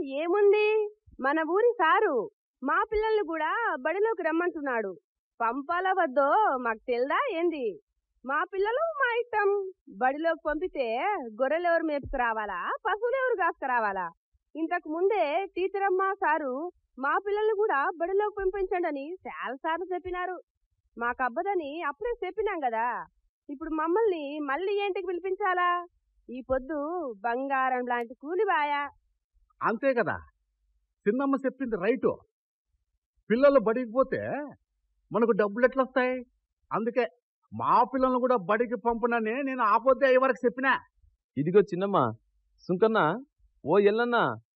ఏముంది మన ఊరి సారు మా పిల్లల్ని కూడా బడిలోకి రమ్మంటున్నాడు పంపాలా వద్దో మాకు తెల్దా ఏంది మా పిల్లలు మా ఇష్టం బడిలోకి పంపితే గొర్రెలు ఎవరు మేపుకురావాలా పశువులు ఎవరు కాసుకురావాలా ఇంతకు ముందే టీచర్ అమ్మ సారు మా పిల్లల్ని కూడా బడిలోకి పంపించండి అని చాలాసార్లు చెప్పినారు మాకు అబ్బదని అప్పుడే చెప్పినాం కదా ఇప్పుడు మమ్మల్ని మళ్ళీ ఏంటికి పిలిపించాలా ఈ పొద్దు బంగారం లాంటి కూలిబాయా అంతే కదా చిన్నమ్మ చెప్పింది రైటు పిల్లలు బడికి పోతే మనకు డబ్బులు ఎట్లా వస్తాయి అందుకే మా పిల్లల్ని కూడా బడికి పంపునని నేను ఆపోతే అయ్యే వరకు చెప్పినా ఇదిగో చిన్నమ్మ సుంకన్న ఓ ఎల్లన్న